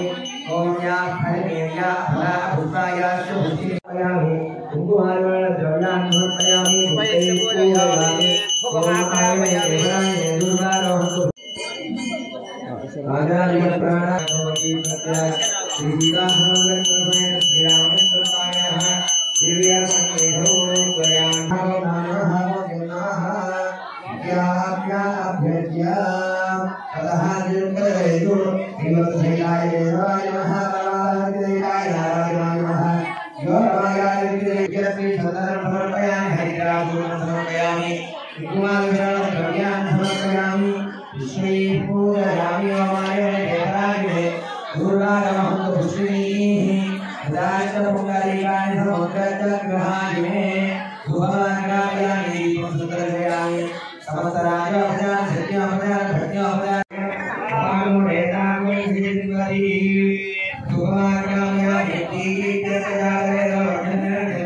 ఓం yeah హరిమేయ ఫలా పుష్పాయ శుభయామి కుంకుమార్వణ ద్రవ్యాన్ని సమర్పయామి పుష్పై పూజయామి ఓం ఆయ దేవాయ దుర్గారోహతు ఆచార్య ప్రాణాయామకి సత్య శ్రీ సీతాహరమే శ్రీరామచంద్రాయ దివ్యసందేహో గయానో నామః జనాః యాభ్యాభ్యజ్య తదః దింకరేయు శ్రీమద్భైలాయ దేవాయ నమః దేవాయ నారాయణాయ నమః యోగాయ శ్రీ సదనం సమర్పయామి హరిరాజు సమర్పయామి కుమారవిరామ ద్రవ్యాన్ని సమర్పయామి విశ్వై పూజయామి మమాయ దేవరాజే దుర్గారమహంత పుష్పిణీః దాశపుంగరీకాని సముద్రచగ్రహాని మే శుభమంగళాయామి దీపం సుందరజయామి సమస్తరాజ అపజాన సత్య అపజాన భక్తి అపజాన శుభమంగళాయామి దీపజాగరే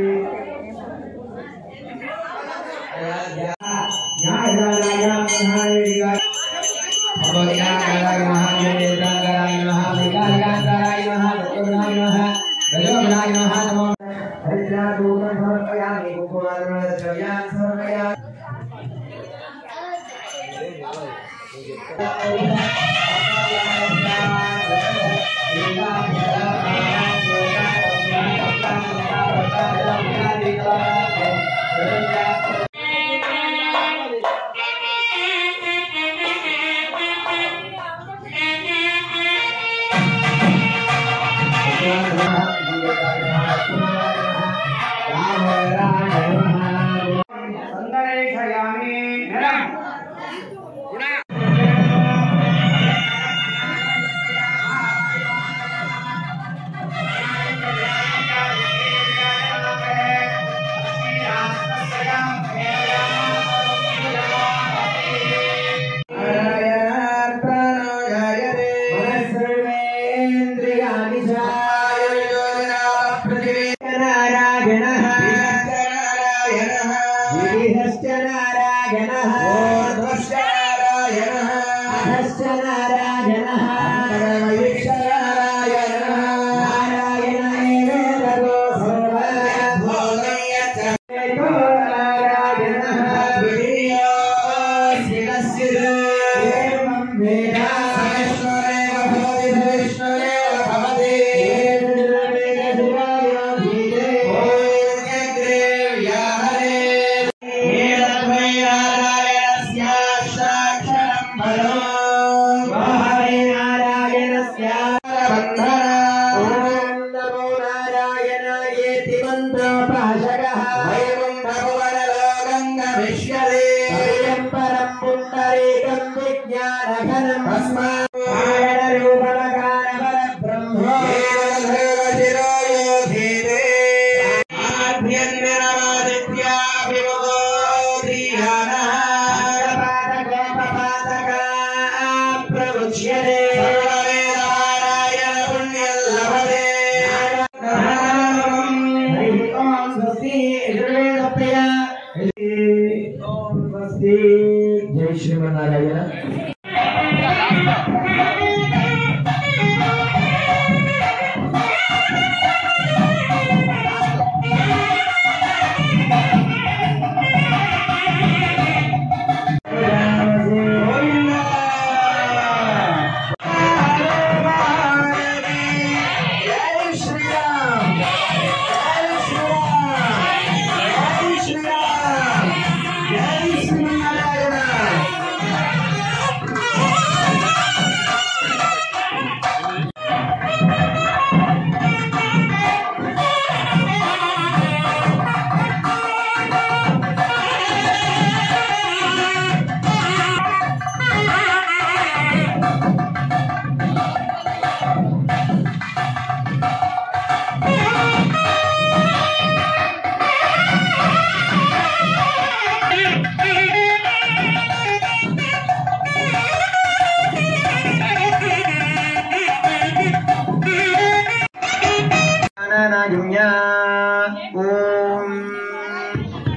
జై శ్రీమన్నారాయణ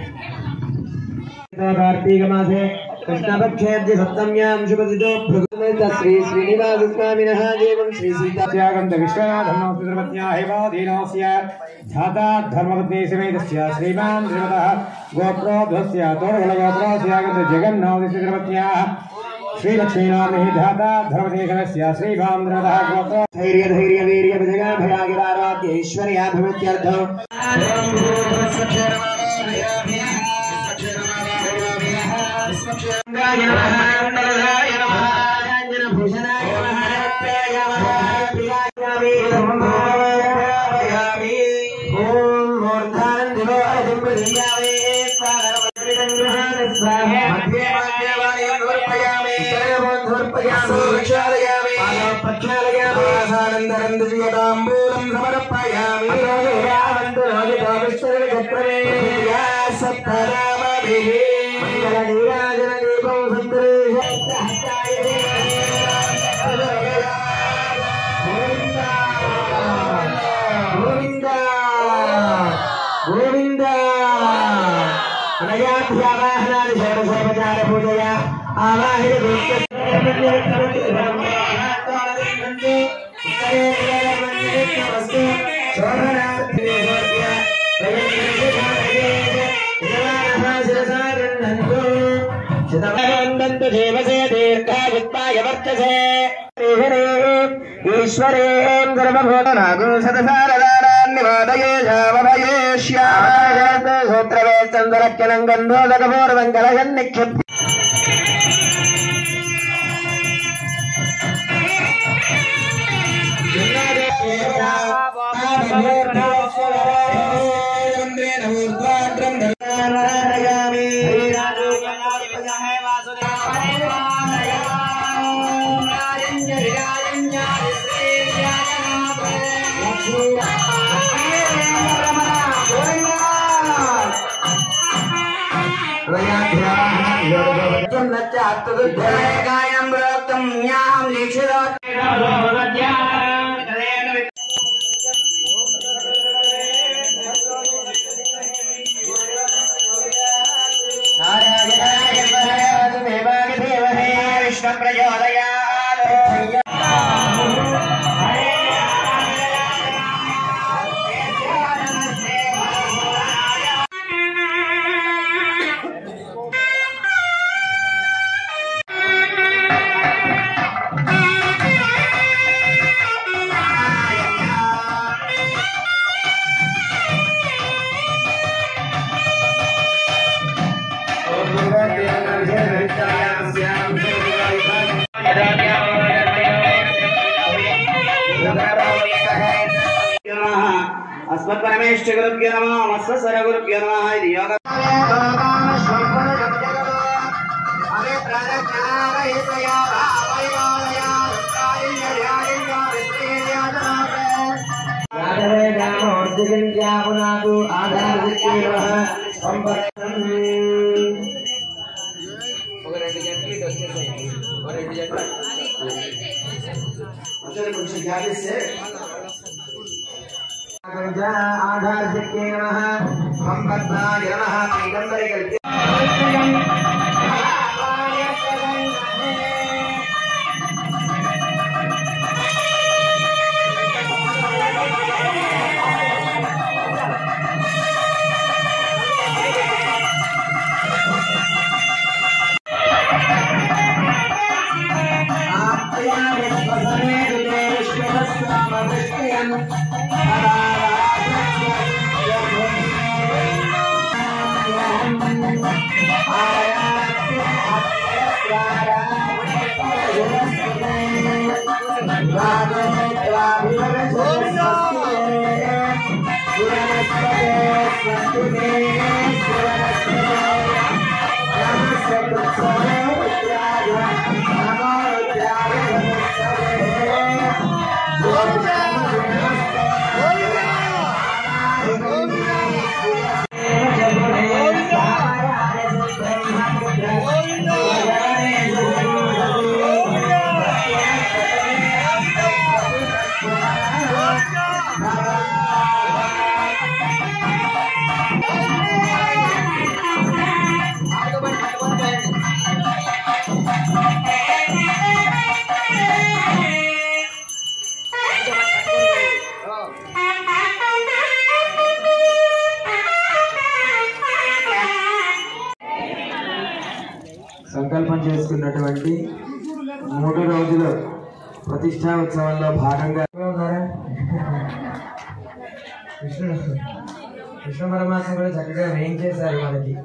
कार्तीक मासे कृष्णपक्षेऽद्य सप्तम्यां शुभदितो भृगुमे సమేత శ్రీ శ్రీనివాస స్వామినః దేవం శ్రీ సీతా త్యాగంత విశ్వనాథం నమస్కృత్యా హైవాదీనోస్య ధాతా ధర్మపత్ని సమేతస్య శ్రీమాన్ శ్రీమతః గోత్రోధ్వస్య తోరగలగోత్రోస్యాగత జగన్నాథస్య శ్రీలక్ష్మీనాథి ధాతా ధర్మపత్ని సమస్య శ్రీమాన్ శ్రీమతः గోత్రో ధైర్య ధైర్య వీర్య విజయ భయాగిరారాధ్య ఐశ్వర్యాభివృద్ధ్యర్థం గోవింద గోవింద అనయాభ్యావాహనాన్ని షోడశోపచార పూజయ ఆవాహిత శతమానందంతు దేవసే దీర్ఘాయుత్పాయ వర్చసే ఈశ్వరేం సర్వభూతనాగు శతసారదారాన్నివాదయే శామభయేష్యామజగత్ సూత్రవే చంద్రక్యనం గంధోదకపూర్వం కలయన్ నిక్షిప్య గాయం ప్రోక్తం జ్ఞాం దీక్షితో విష్ణు ప్రచోదయాత్ అస్మత్పరమేశ్వ గురుభ్యో నమః మత్స్వర గురుభ్యో నమః ఇది యోగ కొంచెం జాగ్రత్త ఆధార్ శక్తి నమ సంపద్భాయ నమ పైగంబరి కల్పి జరుగుతున్నటువంటి మూడు రోజుల ప్రతిష్టా ఉత్సవంలో భాగంగా ఉన్నారా కృష్ణుడు కృష్ణ పరమాత్మ కూడా చక్కగా వేయించేశారు మనకి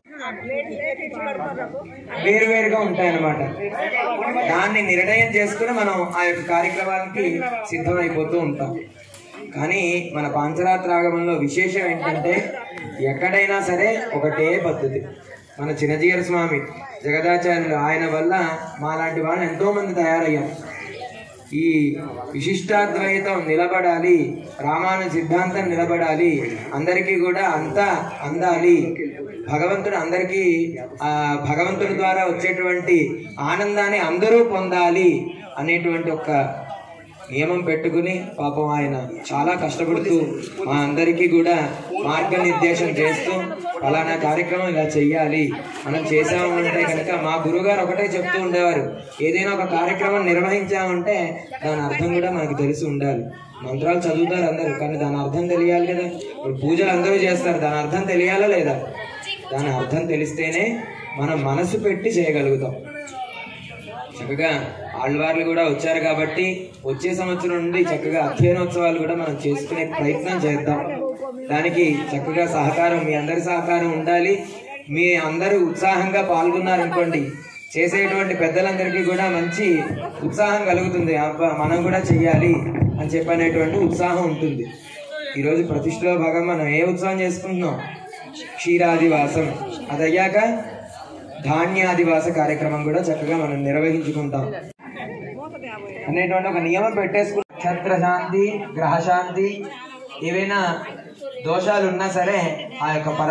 వేరు వేరుగా ఉంటాయన్నమాట దాన్ని నిర్ణయం చేసుకుని మనం ఆ యొక్క కార్యక్రమానికి సిద్ధమైపోతూ ఉంటాం కానీ మన పాంచరాత్రాగమంలో విశేషం ఏంటంటే ఎక్కడైనా సరే ఒకటే పద్ధతి మన చిన్నజీయర స్వామి జగదాచార్యులు ఆయన వల్ల మాలాంటి వాళ్ళు ఎంతో మంది తయారయ్యారు ఈ విశిష్టాద్వైతం నిలబడాలి రామాను సిద్ధాంతం నిలబడాలి అందరికీ కూడా అంతా అందాలి భగవంతుడు అందరికీ ఆ భగవంతుడి ద్వారా వచ్చేటువంటి ఆనందాన్ని అందరూ పొందాలి అనేటువంటి ఒక నియమం పెట్టుకుని పాపం ఆయన చాలా కష్టపడుతూ మా అందరికీ కూడా మార్గనిర్దేశం చేస్తూ ఫలానా కార్యక్రమం ఇలా చెయ్యాలి మనం చేసాము అంటే కనుక మా గురుగారు ఒకటే చెప్తూ ఉండేవారు ఏదైనా ఒక కార్యక్రమం నిర్వహించామంటే దాని అర్థం కూడా మనకు తెలిసి ఉండాలి మంత్రాలు చదువుతారు అందరూ కానీ దాని అర్థం తెలియాలి కదా ఇప్పుడు పూజలు అందరూ చేస్తారు దాని అర్థం తెలియాలా లేదా దాని అర్థం తెలిస్తేనే మనం మనసు పెట్టి చేయగలుగుతాం చక్కగా ఆళ్వార్లు కూడా వచ్చారు కాబట్టి వచ్చే సంవత్సరం నుండి చక్కగా అధ్యయనోత్సవాలు కూడా మనం చేసుకునే ప్రయత్నం చేద్దాం దానికి చక్కగా సహకారం మీ అందరి సహకారం ఉండాలి మీ అందరూ ఉత్సాహంగా పాల్గొన్నారనుకోండి చేసేటువంటి పెద్దలందరికీ కూడా మంచి ఉత్సాహం కలుగుతుంది అబ్బా మనం కూడా చెయ్యాలి అని చెప్పనేటువంటి ఉత్సాహం ఉంటుంది ఈరోజు ప్రతిష్టలో భాగం మనం ఏ ఉత్సవం చేసుకుంటున్నాం క్షీరాదివాసం అది అయ్యాక ధాన్యాదివాస కార్యక్రమం కూడా చక్కగా మనం నిర్వహించుకుంటాం అనేటువంటి ఒక నియమం పెట్టేసుకున్న నక్షత్ర శాంతి గ్రహ శాంతి ఏవైనా దోషాలు ఉన్నా సరే ఆ యొక్క పర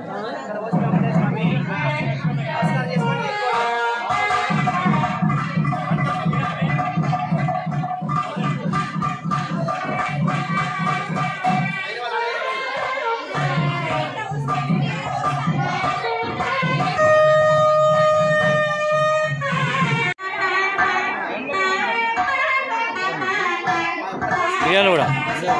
ఇవాళ కూడా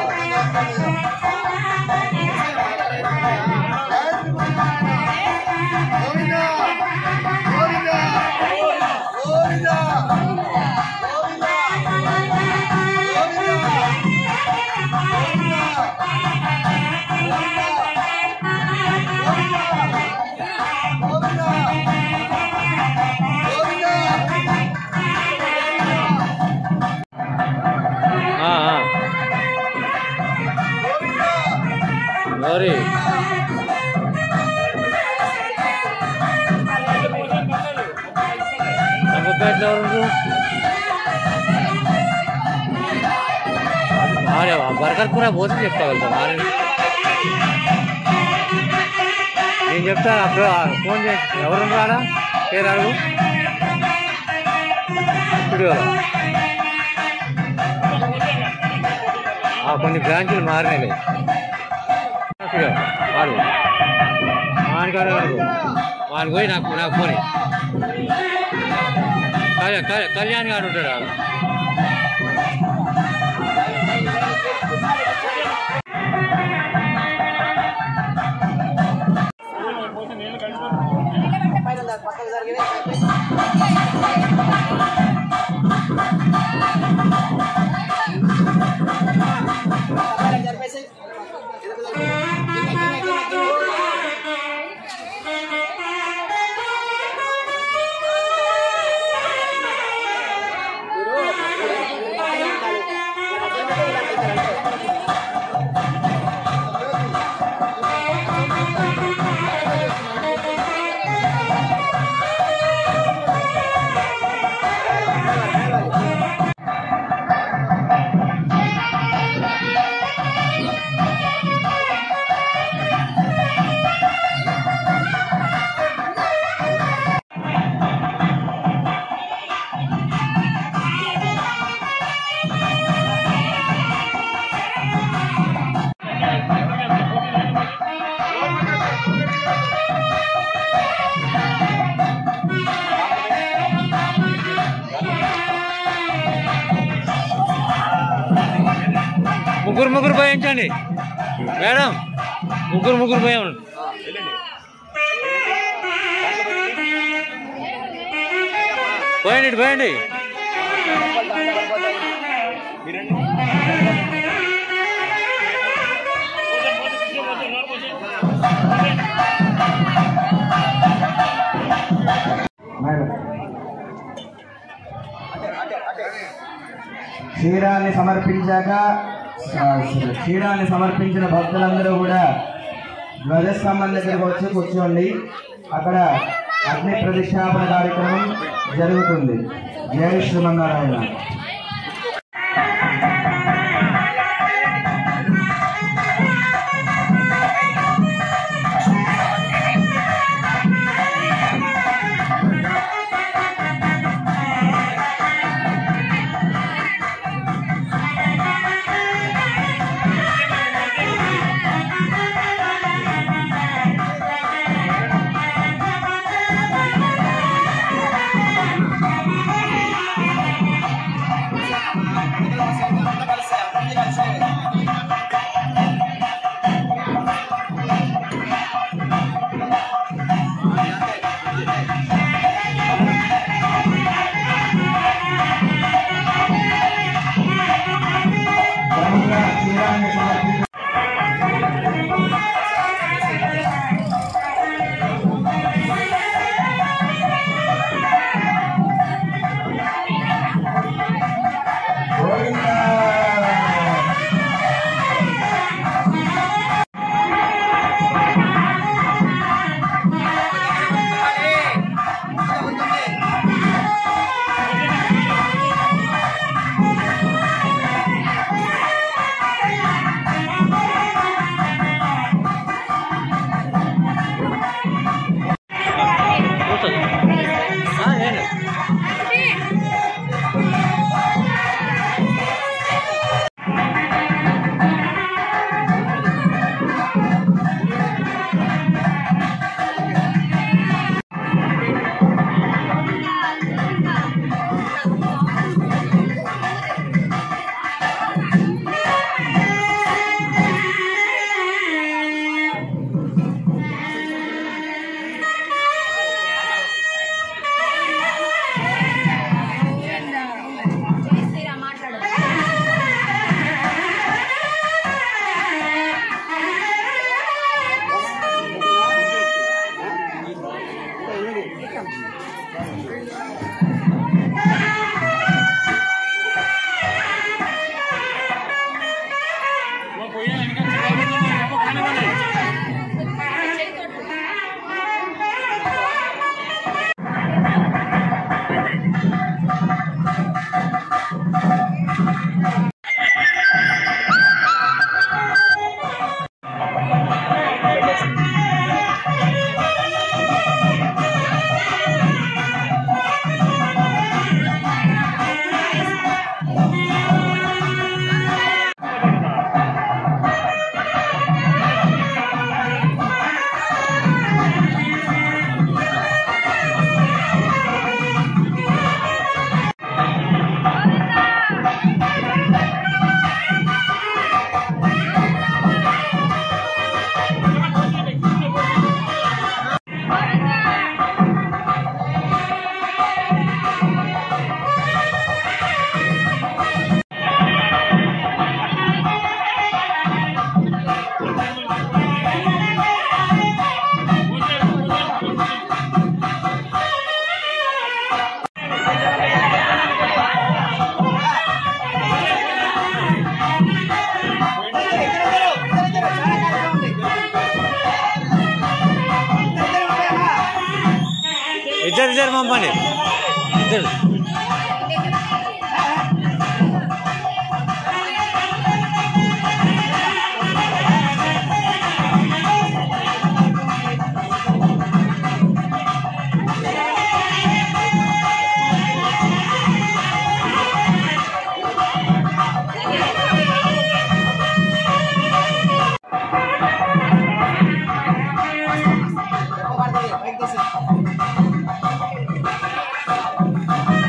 ఆ, ఆ. గౌరీ రంగపేటలో ఎవరు అరే బర్గర్ కూర పోతే చెప్తా వెళ్తాం మరి నేను చెప్తాను అప్పుడు ఫోన్ చేసి ఎవరు రాడా పేరు అడుగు స్టూడియోలో ఆ, కొన్ని బ్రాంచులు మారినాయి వాడు వాడికాడు వాడు వాడికి పోయి నాకు నాకు ఫోన్ ఇయ్యి. కళ్యాణ్ కళ్యాణ్- కళ్యాణ్ గారు ఉంటాడు వాడు ముగ్గురు ముగ్గురు పోయించండి మేడం ముగ్గురు ముగ్గురు పోయాం పోయండి ఇటు పోయండి క్షీరాన్ని సమర్పించాక ఆ, క్షీరాన్ని సమర్పించిన భక్తులందరూ కూడా ధ్వజస్తంభం దగ్గరకు వచ్చి కూర్చోండి అక్కడ అగ్ని ప్రతిష్టాపన కార్యక్రమం జరుగుతుంది జై శ్రీమన్నారాయణ క్రమంగా క్షీరాన్ని సమర్పించి గోవిందా కూర్చోండి ఆ, ఏంటి ఇద్దరు ఇద్దరు పంపండి ఇద్దరు ఆ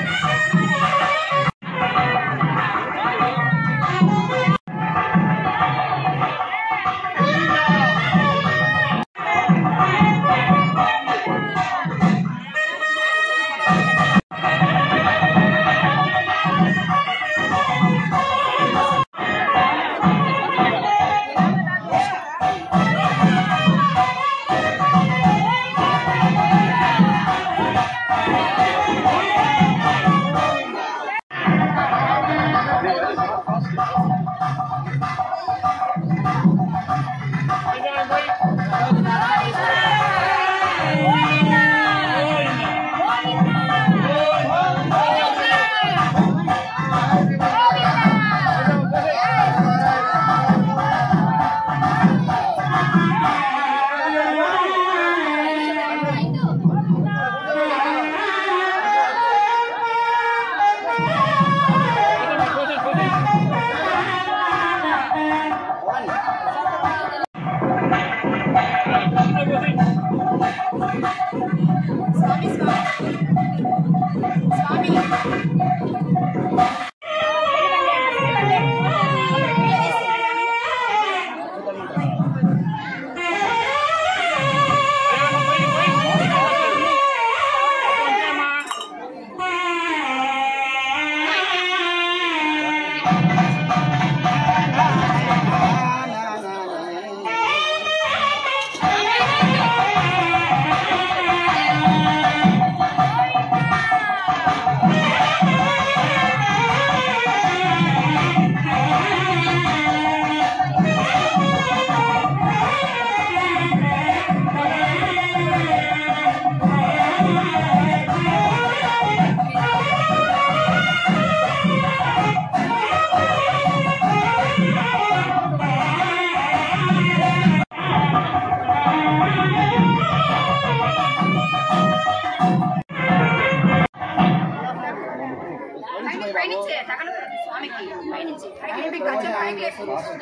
కొంచెం పైకి లేపు.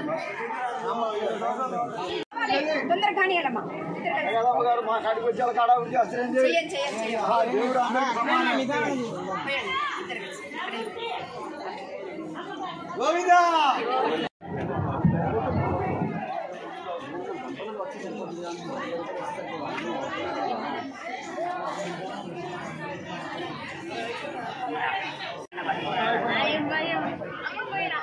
తొందరగా కానియాలమ్మా చెయ్యండి చెయ్యండి చెయ్యండి భయం భయం అమ్మ పోయినా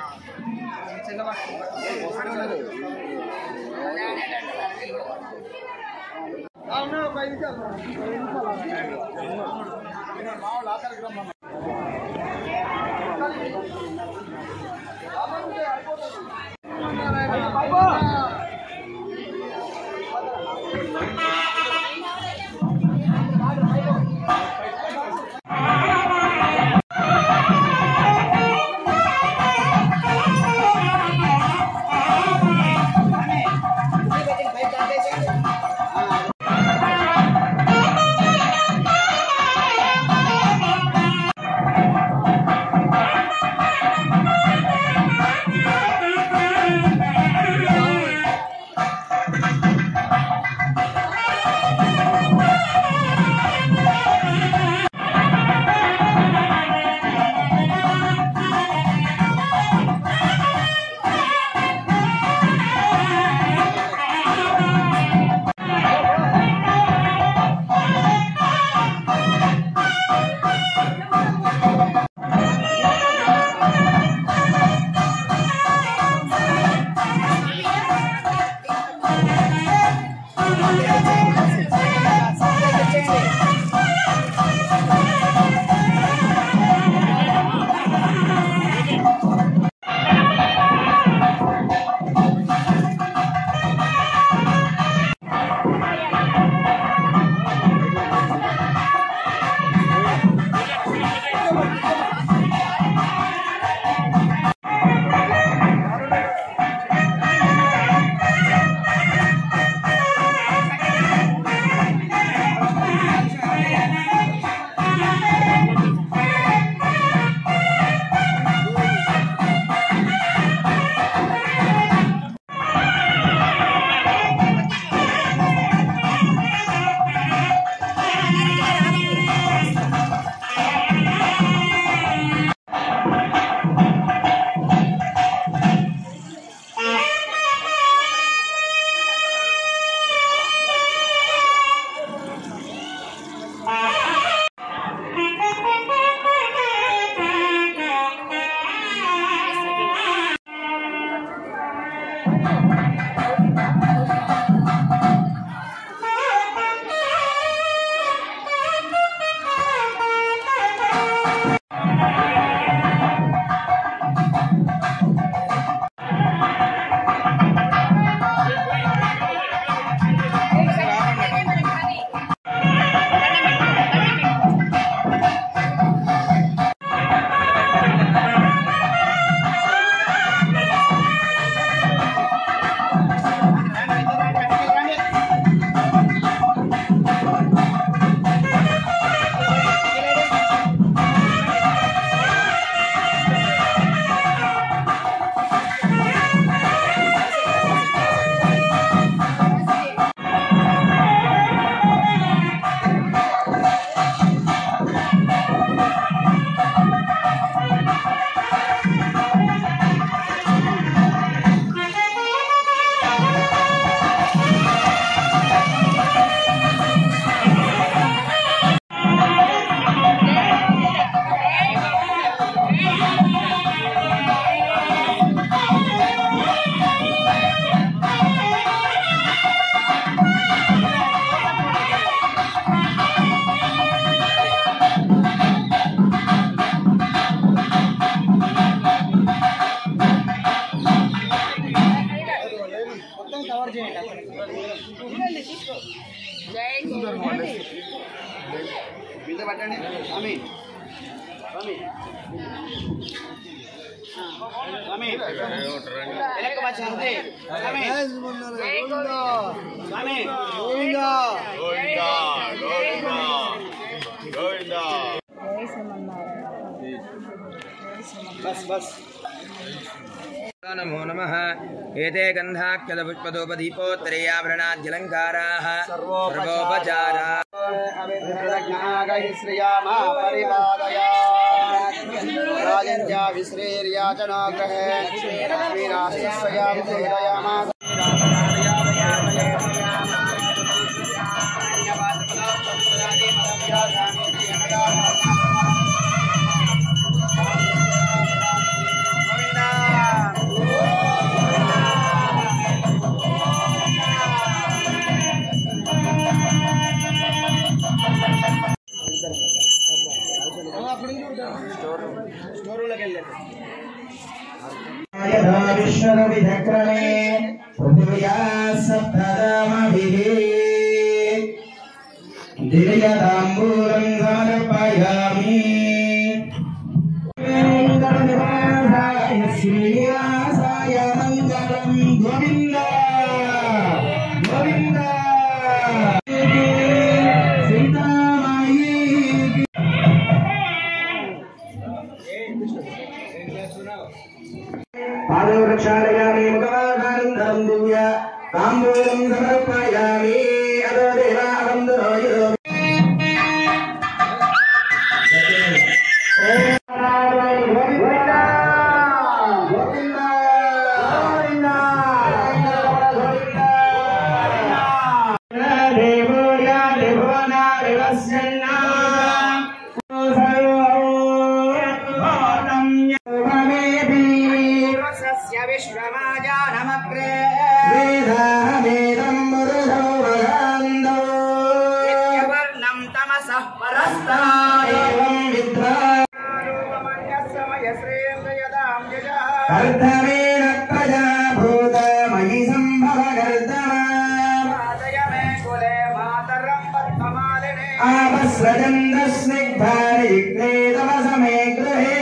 బస్ బస్ నమో నమ ఏతే గంధాఖ్యదపుష్పదోపదీపోత్తరేయాభరణాద్యలంకారాः సర్వోపచారా శ్రియామా పరిపాదయా రాజంచ విశ్రేర్యాచనాగ్రహే లక్ష్మీనాశయామి పూజయామా यथा विश्वकविचक्रमे पृथिव्या सप्तदामभिः दिव्यताम्बूलं समर्पयामि वेङ्कटनिवासाय श्रीनिवासाय मङ्गलं गोविन्द गोविन्द सीतामायी पादवृक्षालयामि मुखमाधानन्दं दिव्य ताम्बूलं समर्पयामि अदो देवाहं दुरोहितो देवो या देवना देवस्यन्ना సస్య విశ్వమాజానమగ్రే వర్ణం తమసః పరస్తాయ సమయ శ్రేంద్రయదాం జజః कर्तमेन प्रजाभूतमयि सम्भवकर्तमा పాదయ మే కులే మాతరం పద్మమాలినే आपस्रजन्दस्निग्धारयुक्ते तव समे गृहे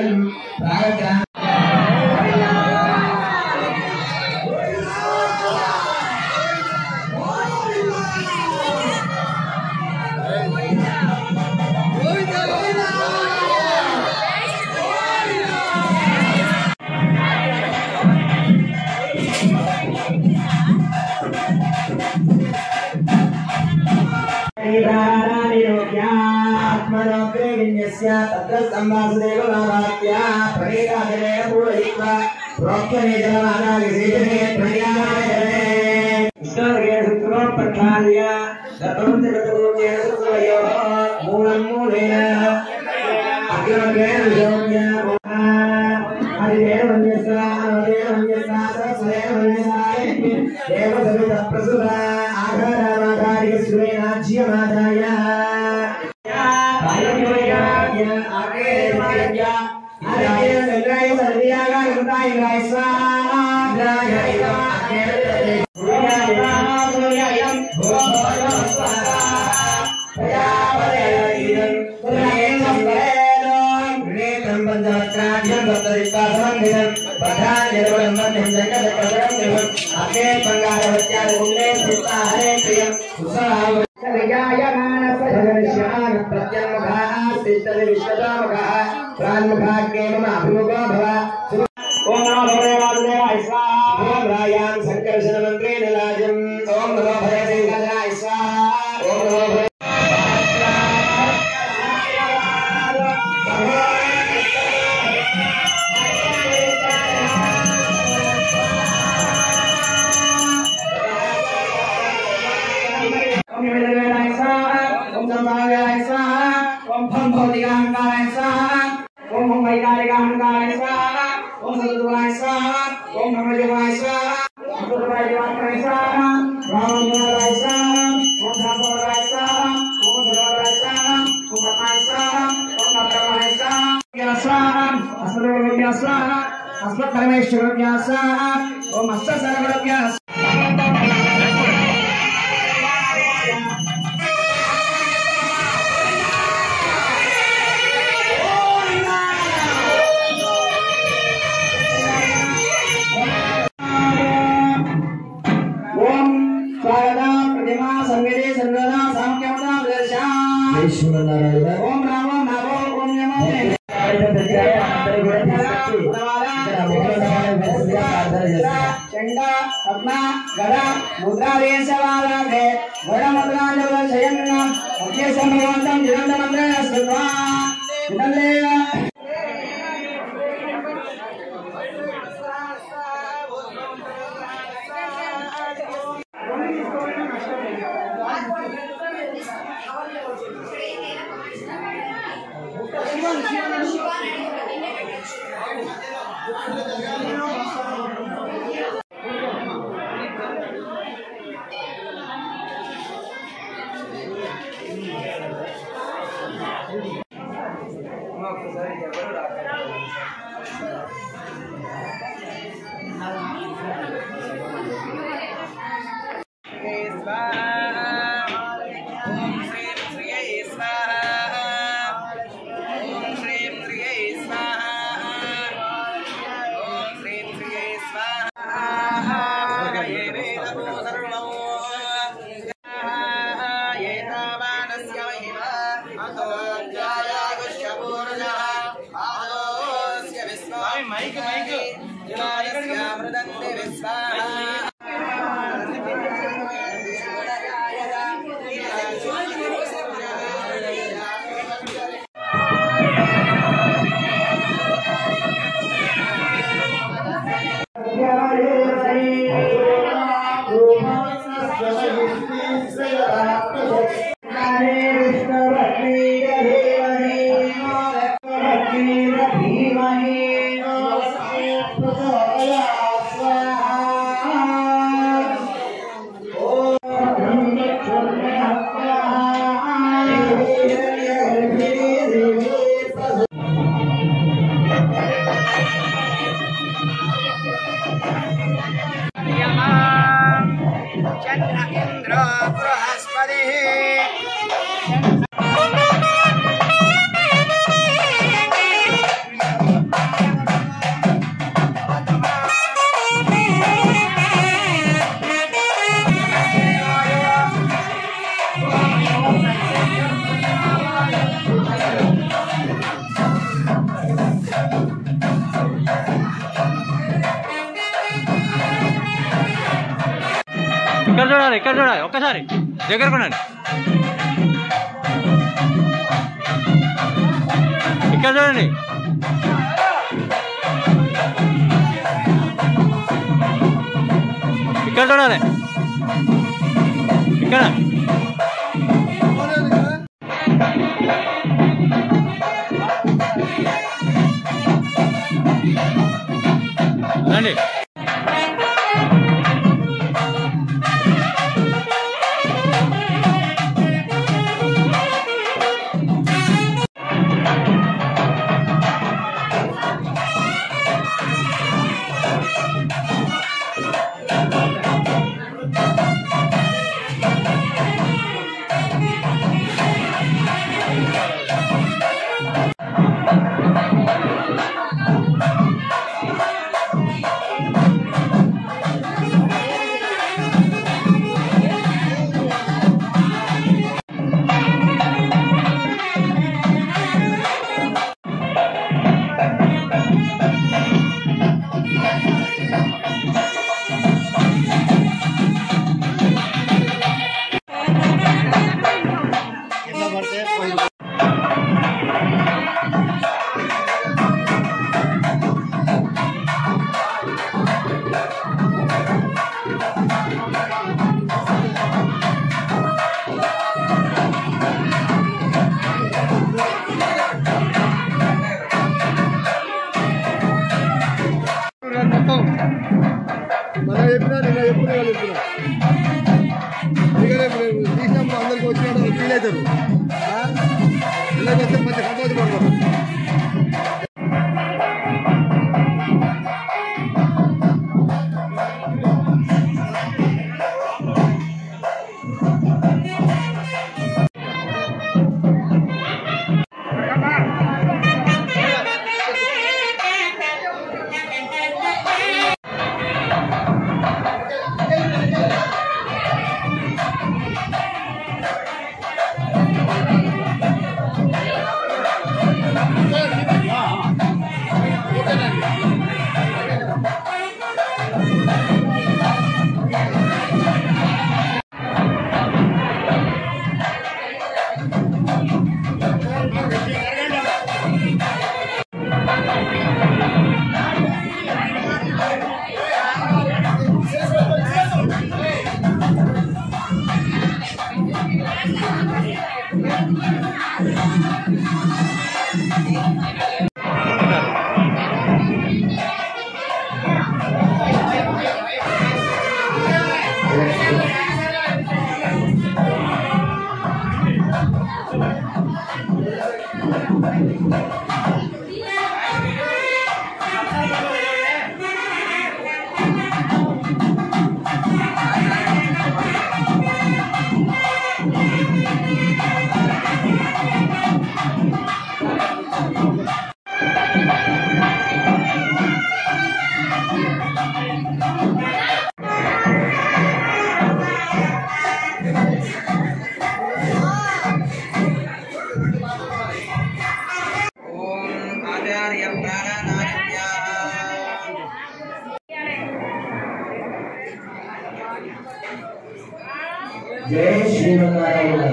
సంకర్షణ మంత్రే నిలాజం ఓం నమో భగవతే స్వాహ ఓం నమో భగవతే ఓం అస్త సర్వభ్యాస ఓం స్వాగత ప్రతిమా సంగతి సర్వదా సాంఖ్యమదా ప్రదర్శా ఓం రామో నామో ఓం నమో చండ పద్మ గద ముద్రాదేశవాదే గడ ముద్రాజల శయన్న ముఖ్య సంభవంతం జగంత మంత్ర స్థిత్వా ఇదల్లేవ ఇక్కడ చూడాలి ఇక్కడ చూడాలి ఒక్కసారి దగ్గరకు ఉండండి ఇక్కడ చూడండి ఇక్కడ చూడాలి ఇక్కడ రండి మనం చెప్పినా నిన్న చెప్పుకునే వాళ్ళు చెప్తున్నా ఎందుకంటే ఇప్పుడు తీసినప్పుడు అందరికి వచ్చినట్టు ఫీల్ అవుతారు ఇళ్ళకి వస్తే మంచి సంతోషపడతారు ఓం ఆచార్య ప్రాణానాదిత్యాః జై శ్రీమన్నారాయణ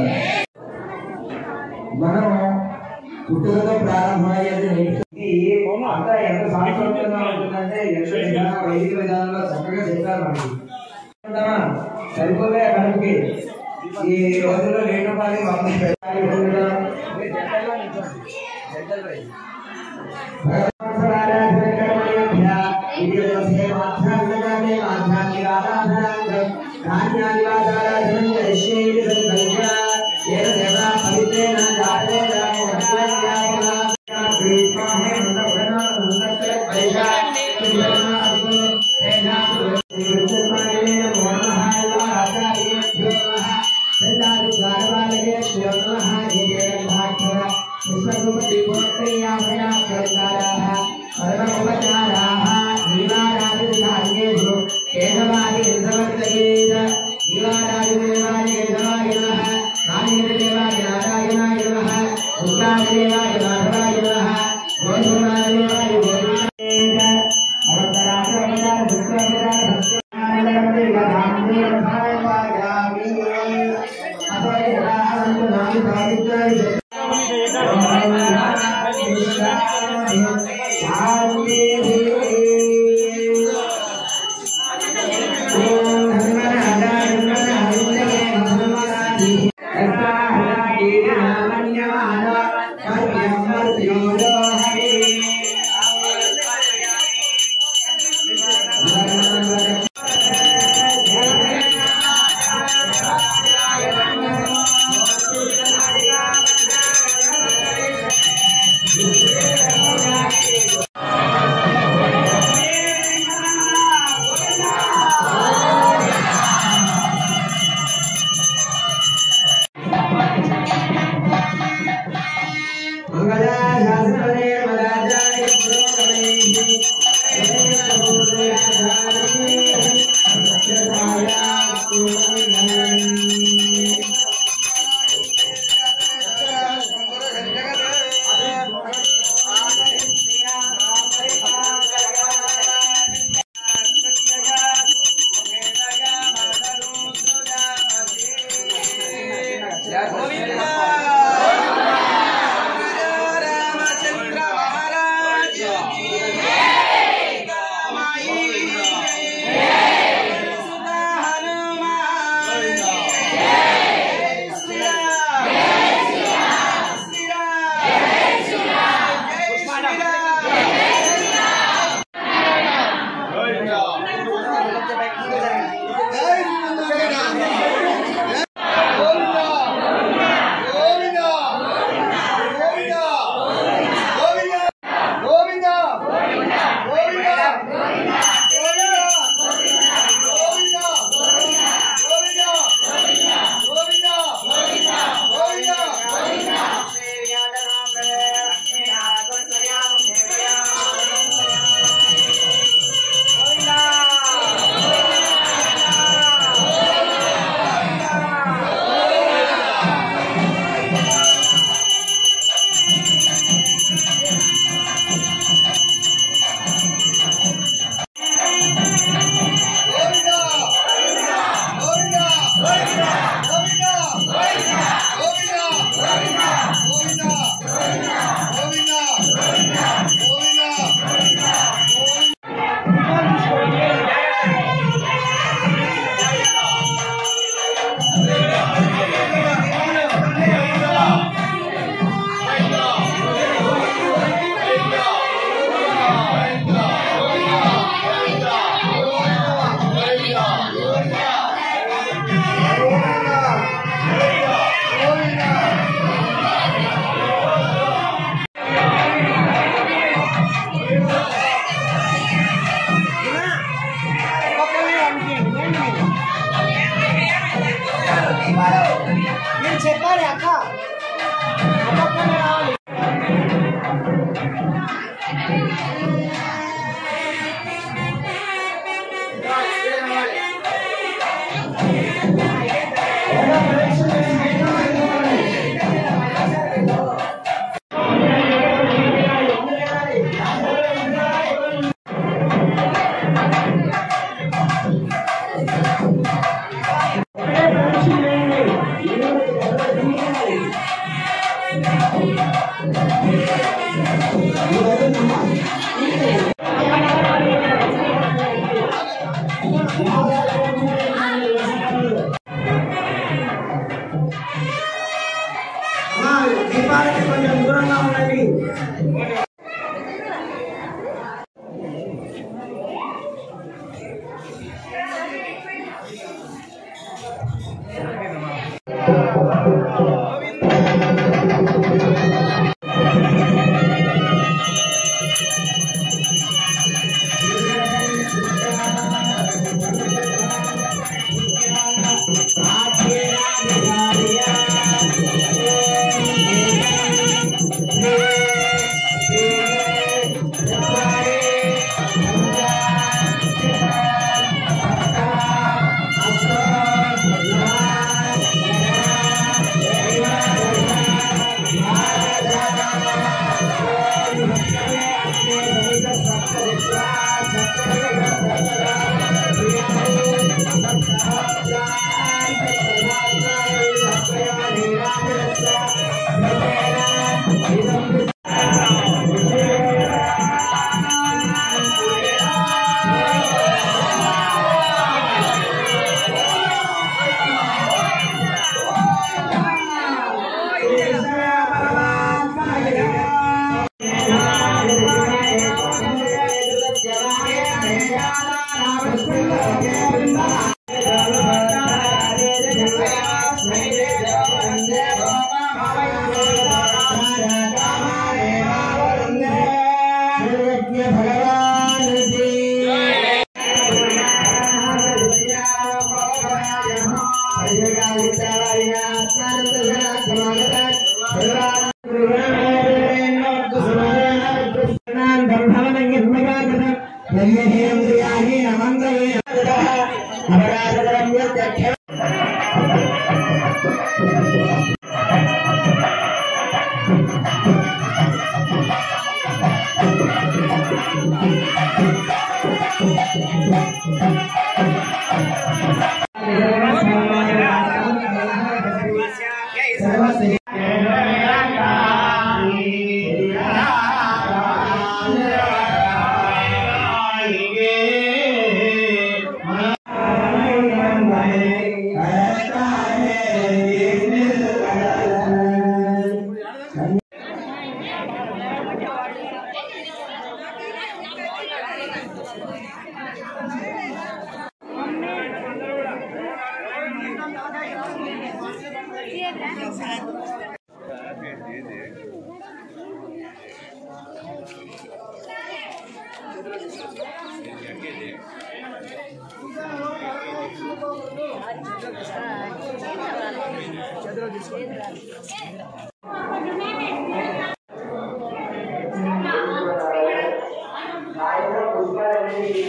మనం పుట్టుకతో ప్రారంభమయ్యేది నేటికి అంతా ఎంత సాంస్కృతికంగా ఉంటుందంటే ఎంత విధానం, వైదిక విధానంలో చక్కగా చెప్పారు మనకి ఉంటామా? సరిపోలే కడుపుకి ఈ రోజుల్లో లేటు పాలి వంద పెట్టాలి పొందడం. దేవాయ ఆ భగవాన్ కి సాయంత్రం పుష్పాలన్నీ